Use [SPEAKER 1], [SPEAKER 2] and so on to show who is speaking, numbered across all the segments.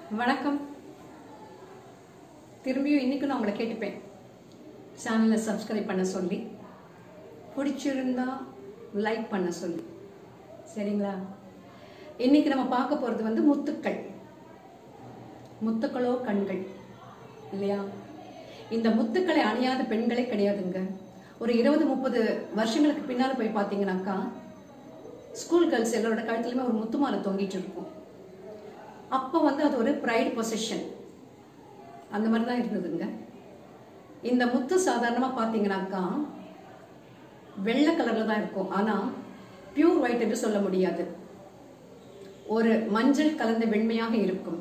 [SPEAKER 1] வணக்கம் திரும்பியும் இன்னைக்கு நான் உங்களை கேட்டுப்பேன் சேனலை சப்ஸ்கிரைப் பண்ண சொல்லி பிடிச்சிருந்தா லைக் பண்ண சொல்லி சரிங்களா இன்னைக்கு நம்ம பார்க்க போகிறது வந்து முத்துக்கள் முத்துக்களோ கண்கள் இல்லையா இந்த முத்துக்களை அணியாத பெண்களே கிடையாதுங்க ஒரு இருபது முப்பது வருஷங்களுக்கு பின்னால் போய் பார்த்தீங்கன்னாக்கா ஸ்கூல் கேர்ள்ஸ் எல்லாரோட கழுத்துலையுமே ஒரு முத்து மாலை தொங்கிட்டு இருக்கும் அப்போ வந்து அது ஒரு ப்ரைட் பொசிஷன் அந்த மாதிரி தான் இருந்ததுங்க இந்த முத்து சாதாரணமாக பார்த்தீங்கன்னாக்கா வெள்ளை கலரில் தான் இருக்கும் ஆனால் பியூர் ஒயிட் என்று சொல்ல முடியாது ஒரு மஞ்சள் கலந்த வெண்மையாக இருக்கும்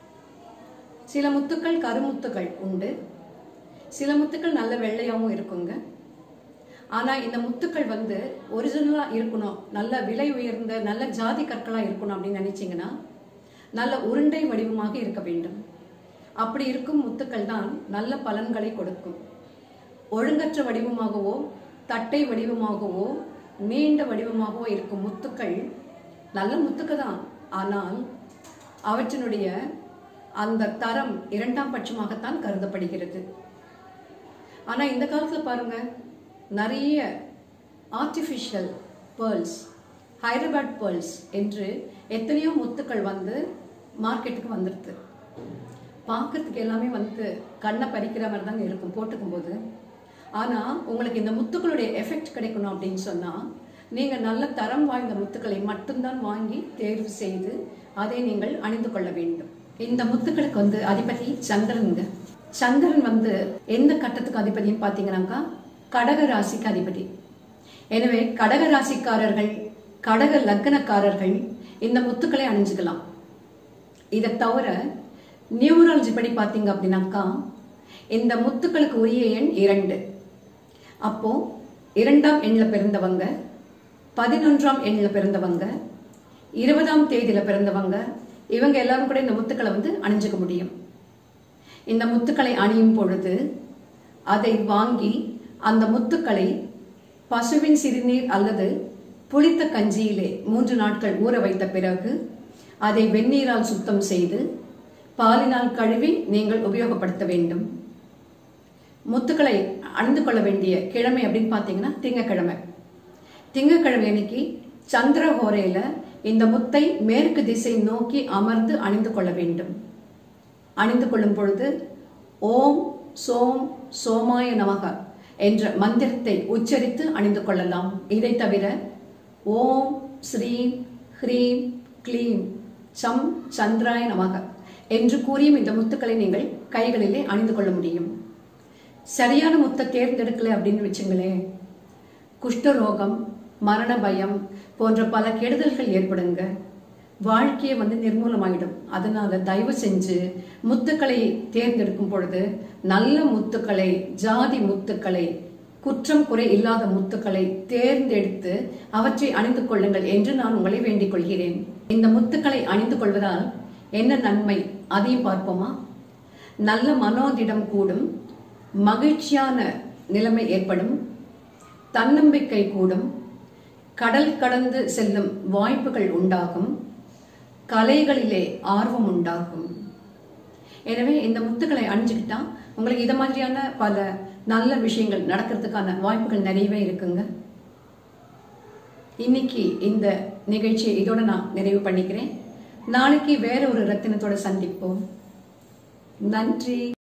[SPEAKER 1] சில முத்துக்கள் கருமுத்துக்கள் உண்டு சில முத்துக்கள் நல்ல வெள்ளையாகவும் இருக்குங்க ஆனால் இந்த முத்துக்கள் வந்து ஒரிஜினலாக இருக்கணும் நல்ல விலை உயர்ந்த நல்ல ஜாதி கற்களாக இருக்கணும் அப்படின்னு நினைச்சீங்கன்னா நல்ல உருண்டை வடிவமாக இருக்க வேண்டும் அப்படி இருக்கும் முத்துக்கள் தான் நல்ல பலன்களை கொடுக்கும் ஒழுங்கற்ற வடிவமாகவோ தட்டை வடிவமாகவோ நீண்ட வடிவமாகவோ இருக்கும் முத்துக்கள் நல்ல முத்துக்கு தான் ஆனால் அவற்றினுடைய அந்த தரம் இரண்டாம் பட்சமாகத்தான் கருதப்படுகிறது ஆனா இந்த காலத்துல பாருங்க நிறைய ஆர்டிஃபிஷியல் பேர்ல்ஸ் ஹைதராபாத் பேர்ல்ஸ் என்று எத்தனையோ முத்துக்கள் வந்து மார்க்கெட்டுக்கு வந்துடுது பார்க்கறதுக்கு எல்லாமே வந்து கண்ணை பறிக்கிற மாதிரி தாங்க இருக்கும் போட்டுக்கும் போது ஆனால் உங்களுக்கு இந்த முத்துக்களுடைய எஃபெக்ட் கிடைக்கணும் அப்படின்னு சொன்னால் நீங்கள் நல்ல தரம் வாய்ந்த முத்துக்களை மட்டும்தான் வாங்கி தேர்வு செய்து அதை நீங்கள் அணிந்து கொள்ள வேண்டும் இந்த முத்துக்களுக்கு வந்து அதிபதி சந்திரனுங்க சந்திரன் வந்து எந்த கட்டத்துக்கு அதிபதின்னு பார்த்தீங்கன்னாக்கா கடக ராசிக்கு அதிபதி எனவே கடக ராசிக்காரர்கள் கடக லக்னக்காரர்கள் இந்த முத்துக்களை அணிஞ்சுக்கலாம் இதை தவிர நியூரலஜி படி பார்த்தீங்க அப்படின்னாக்கா இந்த முத்துக்களுக்கு உரிய எண் இரண்டு அப்போ இரண்டாம் எண்ணில் பிறந்தவங்க பதினொன்றாம் எண்ணில் பிறந்தவங்க இருபதாம் தேதியில பிறந்தவங்க இவங்க எல்லாரும் கூட இந்த முத்துக்களை வந்து அணிஞ்சுக்க முடியும் இந்த முத்துக்களை அணியும் பொழுது அதை வாங்கி அந்த முத்துக்களை பசுவின் சிறுநீர் அல்லது புளித்த கஞ்சியிலே மூன்று நாட்கள் ஊற வைத்த பிறகு அதை வெந்நீரால் சுத்தம் செய்து பாலினால் கழுவி நீங்கள் உபயோகப்படுத்த வேண்டும் முத்துக்களை அணிந்து கொள்ள வேண்டிய கிழமை அப்படின்னு பார்த்தீங்கன்னா திங்கக்கிழமை திங்கக்கிழமை அன்னைக்கு சந்திரஹோரையில இந்த முத்தை மேற்கு திசை நோக்கி அமர்ந்து அணிந்து கொள்ள வேண்டும் அணிந்து கொள்ளும் பொழுது ஓம் சோம் சோமாய நமக என்ற மந்திரத்தை உச்சரித்து அணிந்து கொள்ளலாம் இதை தவிர ஓம் ஸ்ரீம் ஹ்ரீம் க்ளீம் சம் சந்திராய நமக என்று கூறியும் இந்த முத்துக்களை நீங்கள் கைகளிலே அணிந்து கொள்ள முடியும் சரியான முத்தை தேர்ந்தெடுக்கல அப்படின்னு வச்சுங்களேன் குஷ்டரோகம் மரண பயம் போன்ற பல கெடுதல்கள் ஏற்படுங்க வாழ்க்கையை வந்து நிர்மூலமாயிடும் அதனால தயவு செஞ்சு முத்துக்களை தேர்ந்தெடுக்கும் பொழுது நல்ல முத்துக்களை ஜாதி முத்துக்களை குற்றம் குறை இல்லாத முத்துக்களை தேர்ந்தெடுத்து அவற்றை அணிந்து கொள்ளுங்கள் என்று நான் உங்களை வேண்டிக் கொள்கிறேன் இந்த முத்துக்களை அணிந்து கொள்வதால் என்ன நன்மை அதையும் பார்ப்போமா நல்ல மனோதிடம் கூடும் மகிழ்ச்சியான நிலைமை ஏற்படும் தன்னம்பிக்கை கூடும் கடல் கடந்து செல்லும் வாய்ப்புகள் உண்டாகும் கலைகளிலே ஆர்வம் உண்டாகும் எனவே இந்த முத்துக்களை அணிஞ்சுக்கிட்டா உங்களுக்கு இதை மாதிரியான பல நல்ல விஷயங்கள் நடக்கிறதுக்கான வாய்ப்புகள் நிறையவே இருக்குங்க இன்னைக்கு இந்த நிகழ்ச்சியை இதோட நான் நிறைவு பண்ணிக்கிறேன் நாளைக்கு வேற ஒரு ரத்தினத்தோட சந்திப்போம் நன்றி